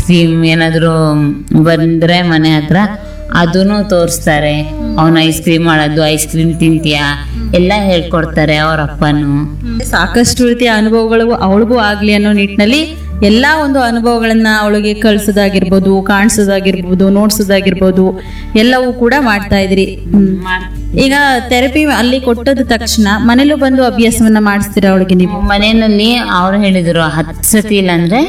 Cream ಏನಾದ್ರು ಬಂದ್ರೆ ಮನೆ ಹತ್ರ ಅದನ್ನು ತೋರಿಸ್ತಾರೆ ಅವನು ಐಸ್ ಕ್ರೀಮ್ ಮಾಡೋದು ಐಸ್ ಕ್ರೀಮ್ ತಿಂತೀಯಾ ಎಲ್ಲ ಹೇಳ್ಕೊಡ್ತಾರೆ ಅವ್ರ ಅಪ್ಪನು ಸಾಕಷ್ಟು ರೀತಿಯ ಅನುಭವಗಳು ಅವಳಿಗೂ ಆಗ್ಲಿ ಅನ್ನೋ ನಿಟ್ಟಿನಲ್ಲಿ ಎಲ್ಲಾ ಒಂದು ಅನುಭವಗಳನ್ನ ಅವಳಿಗೆ ಕಳ್ಸೋದಾಗಿರ್ಬೋದು ಕಾಣಿಸೋದಾಗಿರ್ಬೋದು ನೋಡ್ಸೋದಾಗಿರ್ಬೋದು ಎಲ್ಲವೂ ಕೂಡ ಮಾಡ್ತಾ ಇದ್ರಿ ಹ್ಮ್. ಈಗ ಥೆರಪಿ ಅಲ್ಲಿ ಕೊಟ್ಟದ ತಕ್ಷಣ ಮನೇಲೂ ಬಂದು ಅಭ್ಯಾಸವನ್ನ ಮಾಡಿಸ್ತೀರಾ ಅವಳಿಗೆ ನೀವು ಮನೆಯಲ್ಲಿ ಅವ್ರು ಹೇಳಿದ್ರು ಹತ್ತು ಸತಿ ಇಲ್ಲಾಂದ್ರೆ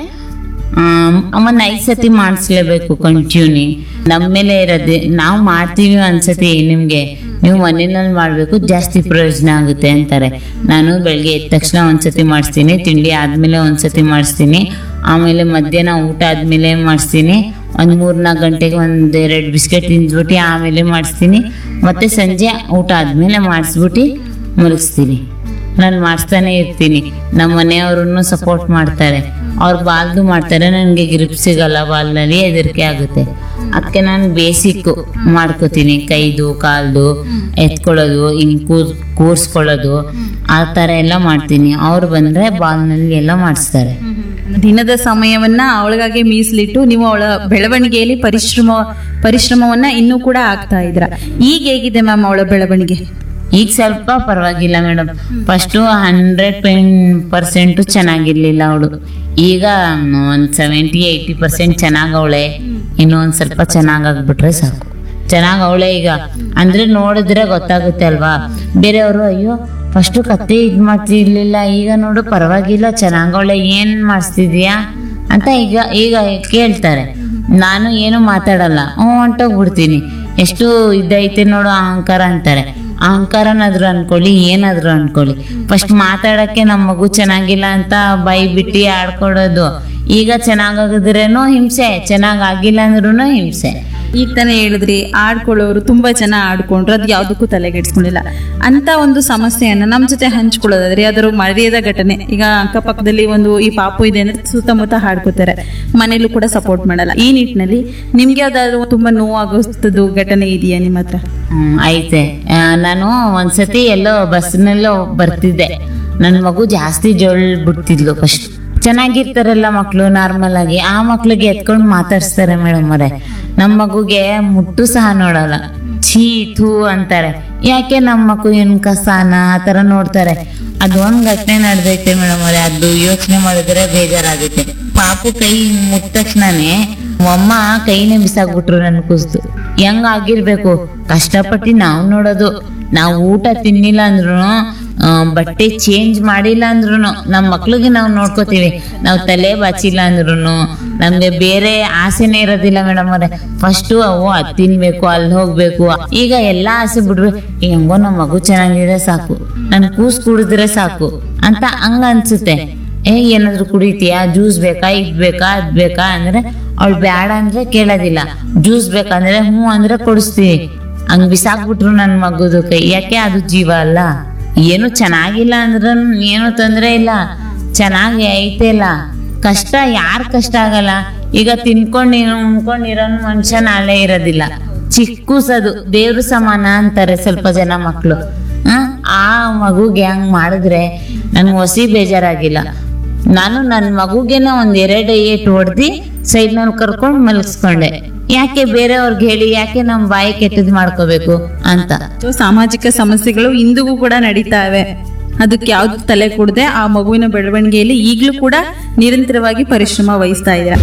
ಅಮ್ಮನ್ನ ಐದು ಸತಿ ಮಾಡಿಸ್ಲೇಬೇಕು ಕಂಟಿನ್ಯೂ ನಮ್ಮ ಮೇಲೆ ಇರೋದು ನಾವು ಮಾಡ್ತೀವಿ ಅನ್ಸತಿ ನಿಮ್ಗೆ ನೀವು ಮನೆಯಲ್ಲಿ ಮಾಡ್ಬೇಕು ಜಾಸ್ತಿ ಪ್ರಯೋಜನ ಆಗುತ್ತೆ ಅಂತಾರೆ ನಾನು ಬೆಳಗ್ಗೆ ಎದ್ದ ತಕ್ಷಣ ಒಂದ್ಸತಿ ಮಾಡಿಸ್ತೀನಿ ತಿಂಡಿ ಆದ್ಮೇಲೆ ಒಂದ್ಸತಿ ಮಾಡಿಸ್ತೀನಿ ಆಮೇಲೆ ಮಧ್ಯಾಹ್ನ ಊಟ ಆದ್ಮೇಲೆ ಮಾಡಿಸ್ತೀನಿ ಒಂದ್ ಮೂರ್ನಾಲ್ಕು ಗಂಟೆಗೆ ಒಂದ್ ಎರಡು ಬಿಸ್ಕೆಟ್ ತಿಂದ್ಬಿಟ್ಟು ಆಮೇಲೆ ಮಾಡಿಸ್ತೀನಿ ಮತ್ತೆ ಸಂಜೆ ಊಟ ಆದ್ಮೇಲೆ ಮಾಡಿಸ್ಬಿಟ್ಟು ಮಲಗಿಸ್ತೀನಿ ನಾನು ಮಾಡಿಸ್ತಾನೆ ಇರ್ತೀನಿ ನಮ್ಮ ಮನೆಯವ್ರನ್ನು ಸಪೋರ್ಟ್ ಮಾಡ್ತಾರೆ ಅವ್ರು ಬಾಲ್ದು ಮಾಡ್ತಾರೆ ನನಗೆ ಗ್ರಿಪ್ ಸಿಗಲ್ಲ ಬಾಲ್ನಲ್ಲಿ ಹೆದರಿಕೆ ಆಗುತ್ತೆ ಅದಕ್ಕೆ ನಾನು ಬೇಸಿಕ್ ಮಾಡ್ಕೋತೀನಿ ಕೈದು ಕಾಲ್ದು ಎತ್ಕೊಳ್ಳೋದು ಹಿಂಗ್ ಕೂರ್ ಕೂರ್ಸ್ಕೊಳ್ಳೋದು ಆ ಥರ ಎಲ್ಲ ಮಾಡ್ತೀನಿ ಅವ್ರು ಬಂದ್ರೆ ಬಾಲ್ನಲ್ಲಿ ಎಲ್ಲ ಮಾಡಿಸ್ತಾರೆ ದಿನದ ಸಮಯವನ್ನ ಅವಳಿಗಾಗಿ ಮೀಸಲಿಟ್ಟು ನೀವು ಅವಳ ಬೆಳವಣಿಗೆಯಲ್ಲಿ ಪರಿಶ್ರಮ ಪರಿಶ್ರಮವನ್ನ ಇನ್ನೂ ಕೂಡ ಆಗ್ತಾ ಇದ್ರ ಈಗ ಹೇಗಿದೆ ಮ್ಯಾಮ್ ಅವಳ ಬೆಳವಣಿಗೆ ಈಗ ಸ್ವಲ್ಪ ಪರವಾಗಿಲ್ಲ madam first hundred per percent ಚೆನ್ನಾಗಿರ್ಲಿಲ್ಲ ಅವಳು ಈಗ ಒಂದು ಸೆವೆಂಟಿ ಏಯ್ಟಿ ಪರ್ಸೆಂಟ್ ಚೆನ್ನಾಗವಳೆ ಇನ್ನೂ ಒಂದು ಸ್ವಲ್ಪ ಚೆನ್ನಾಗಾಗ್ಬಿಟ್ರೆ ಸಾಕು ಚೆನ್ನಾಗವಳೆ ಈಗ ಅಂದ್ರೆ ನೋಡಿದ್ರೆ ಗೊತ್ತಾಗುತ್ತೆ ಅಲ್ವಾ ಬೇರೆಯವರು ಅಯ್ಯೋ ಫಸ್ಟು ಕತ್ತೆ ಇದು ಮಾಡ್ತಿರ್ಲಿಲ್ಲ ಈಗ ನೋಡು ಪರವಾಗಿಲ್ಲ ಚೆನ್ನಾಗವಳೆ ಏನ್ ಮಾಡಿಸ್ತಿದ್ಯಾ ಅಂತ ಈಗ ಈಗ ಕೇಳ್ತಾರೆ ನಾನು ಏನು ಮಾತಾಡಲ್ಲ ಹ್ಞೂ ಹೊಂಟೋಗ್ಬಿಡ್ತೀನಿ ಎಷ್ಟು ಇದೈತೆ ನೋಡು ಅಹಂಕಾರ ಅಂತಾರೆ ಅಹಂಕಾರನಾದ್ರು ಅನ್ಕೊಳ್ಳಿ ಏನಾದ್ರು ಅನ್ಕೊಳ್ಳಿ ಫಸ್ಟ್ ಮಾತಾಡಕ್ಕೆ ನಮ್ಮ ಮಗು ಚೆನ್ನಾಗಿಲ್ಲ ಅಂತ ಬಾಯಿ ಬಿಟ್ಟು ಆಡ್ಕೊಡೋದು ಈಗ ಚೆನ್ನಾಗಾಗಿದ್ರೇನು ಹಿಂಸೆ ಚೆನ್ನಾಗಾಗಿಲ್ಲ ಅಂದ್ರೂ ಹಿಂಸೆ ಈಗ ತಾನೇ ಹೇಳಿದ್ರಿ ಆಡ್ಕೊಳ್ಳೋರು ತುಂಬಾ ಜನ ಆಡ್ಕೊಂಡ್ರು ಅದು ಯಾವುದಕ್ಕೂ ತಲೆಗೆಡ್ಸ್ಕೊಂಡಿಲ್ಲ ಅಂತ ಒಂದು ಸಮಸ್ಯೆಯನ್ನ ನಮ್ಮ ಜೊತೆ ಹಂಚ್ಕೊಳ್ಳೋದಾದ್ರೆ ಅದರ ಮರ್ಯಾದ ಘಟನೆ ಈಗ ಅಕ್ಕಪಕ್ಕದಲ್ಲಿ ಒಂದು ಈ ಪಾಪು ಇದೆ ಅಂದ್ರೆ ಸುತ್ತಮುತ್ತ ಹಾಡ್ಕೋತಾರೆ ಮನೇಲೂ ಕೂಡ ಸಪೋರ್ಟ್ ಮಾಡಲ್ಲ ಈ ನಿಟ್ಟಿನಲ್ಲಿ ನಿಮ್ಗೆ ಯಾವ್ದಾದ್ರು ತುಂಬಾ ನೋವಾಗೋಸ್ತದ್ದು ಘಟನೆ ಇದೆಯಾ ನಿಮ್ಮ ಹತ್ರ ಹ್ಮ್, ಐತೆ ಆ, ನಾನು ಒಂದ್ಸತಿ ಎಲ್ಲೋ ಬಸ್ನಲ್ಲೋ ಬರ್ತಿದ್ದೆ ನನ್ನ ಮಗು ಜಾಸ್ತಿ ಜೋಳ್ ಬಿಡ್ತಿದ್ಲು ಫಸ್ಟ್ ಚೆನ್ನಾಗಿರ್ತಾರಲ್ಲ ಮಕ್ಳು ನಾರ್ಮಲ್ ಆಗಿ ಆ ಮಕ್ಳಿಗೆ ಎತ್ಕೊಂಡು ಮಾತಾಡ್ಸ್ತಾರೆ ಮೇಡಮ್ ಅವರೇ ನಮ್ಮ ಮಗುಗೆ ಮುಟ್ಟು ಸಹ ನೋಡಲ್ಲ ಛೀ ಥೂ ಅಂತಾರೆ ಯಾಕೆ ನಮ್ಮ ಮಗು ಏನ್ ಕಸಾನ ಆ ಥರ ನೋಡ್ತಾರೆ ಅದು ಒಂದ್ ಘಟನೆ ನಡೆದೈತೆ ಮೇಡಮ್ ಅವರೇ ಅದು ಯೋಚನೆ ಮಾಡಿದ್ರೆ ಬೇಜಾರಾಗುತ್ತೆ ಪಾಪು ಕೈ ಮುಟ್ಟ ತಕ್ಷಣನೇ ಅಮ್ಮ ಕೈನೇ ಬಿಸಾಕ್ಬಿಟ್ರು ನನ್ ಕುಸ್ತು ಹೆಂಗ್ ಆಗಿರ್ಬೇಕು ಕಷ್ಟಪಟ್ಟು ನಾವು ನೋಡೋದು ನಾವು ಊಟ ತಿನ್ನಿಲ್ಲ ಅಂದ್ರು ಬಟ್ಟೆ ಚೇಂಜ್ ಮಾಡಿಲ್ಲ ಅಂದ್ರು ನಮ್ಮ ಮಕ್ಳಿಗೆ ನಾವು ನೋಡ್ಕೋತೀವಿ ನಾವು ತಲೆ ಬಾಚಿಲ್ಲ ಅಂದ್ರು ನಮ್ಗೆ ಬೇರೆ ಆಸೆನೇ ಇರೋದಿಲ್ಲ ಮೇಡಮ್ ಅವ್ರೆ ಫಸ್ಟು ಅವು ಅದ್ ತಿನ್ಬೇಕು ಅಲ್ಲಿ ಹೋಗ್ಬೇಕು ಈಗ ಎಲ್ಲಾ ಆಸೆ ಬಿಡ್ಬೇಕು ಹೆಂಗೋ ನಮ್ಮ ಮಗು ಚೆನ್ನಾಗಿದ್ರೆ ಸಾಕು ನನ್ ಕೂಸ್ ಕುಡಿದ್ರೆ ಸಾಕು ಅಂತ ಹಂಗ ಅನ್ಸುತ್ತೆ ಏ ಏನಾದ್ರು ಕುಡಿತೀಯಾ ಜ್ಯೂಸ್ ಬೇಕಾ ಇದ್ ಬೇಕಾ ಅದ್ ಬೇಕಾ ಅಂದ್ರೆ ಅವಳು ಬೇಡ ಅಂದ್ರೆ ಕೇಳೋದಿಲ್ಲ ಜ್ಯೂಸ್ ಬೇಕಂದ್ರೆ ಹ್ಞೂ ಅಂದ್ರೆ ಕೊಡಿಸ್ತೀವಿ ಹಂಗ್ ಬಿಸಾಕ್ಬಿಟ್ರು ನನ್ ಮಗುದು ಕೈ ಯಾಕೆ ಅದು ಜೀವ ಅಲ್ಲ ಏನು ಚೆನ್ನಾಗಿಲ್ಲ ಅಂದ್ರ ಏನು ತೊಂದ್ರೆ ಇಲ್ಲ ಚೆನ್ನಾಗಿ ಐತೆ ಇಲ್ಲ ಕಷ್ಟ ಯಾರ್ ಕಷ್ಟ ಆಗಲ್ಲ ಈಗ ತಿನ್ಕೊಂಡು ಉಣ್ಕೊಂಡಿರೋ ಮನುಷ್ಯ ನಾಳೆ ಇರೋದಿಲ್ಲ ಚಿಕ್ಕೂಸದು ದೇವ್ರ ಸಮಾನ ಅಂತಾರೆ ಸ್ವಲ್ಪ ಜನ ಮಕ್ಳು ಹ? ಆ ಮಗುಗೆ ಹಂಗ್ ಮಾಡಿದ್ರೆ ನನ್ಗೆ ಹೊಸಿ ಬೇಜಾರಾಗಿಲ್ಲ ನಾನು ನನ್ನ ಮಗುಗೆನ ಒಂದ್ ಎರಡು ಏಟ್ ಹೊಡ್ದಿ ಸೈಡ್ ನಲ್ಲಿ ಕರ್ಕೊಂಡ್ ಮಲಗಿಸ್ಕೊಂಡೆ ಯಾಕೆ ಬೇರೆಯವ್ರಿಗೆ ಹೇಳಿ ಯಾಕೆ ನಮ್ ಬಾಯಿ ಕೆಟ್ಟದ್ ಮಾಡ್ಕೋಬೇಕು ಅಂತ ಸೊ ಸಾಮಾಜಿಕ ಸಮಸ್ಯೆಗಳು ಇಂದಿಗೂ ಕೂಡ ನಡೀತಾ ಇವೆ ಅದಕ್ಕೆ ಯಾವ್ದು ತಲೆ ಕೊಡದೆ ಆ ಮಗುವಿನ ಬೆಳವಣಿಗೆಯಲ್ಲಿ ಈಗಲೂ ಕೂಡ ನಿರಂತರವಾಗಿ ಪರಿಶ್ರಮ ವಹಿಸ್ತಾ ಇದ್ದೀರಾ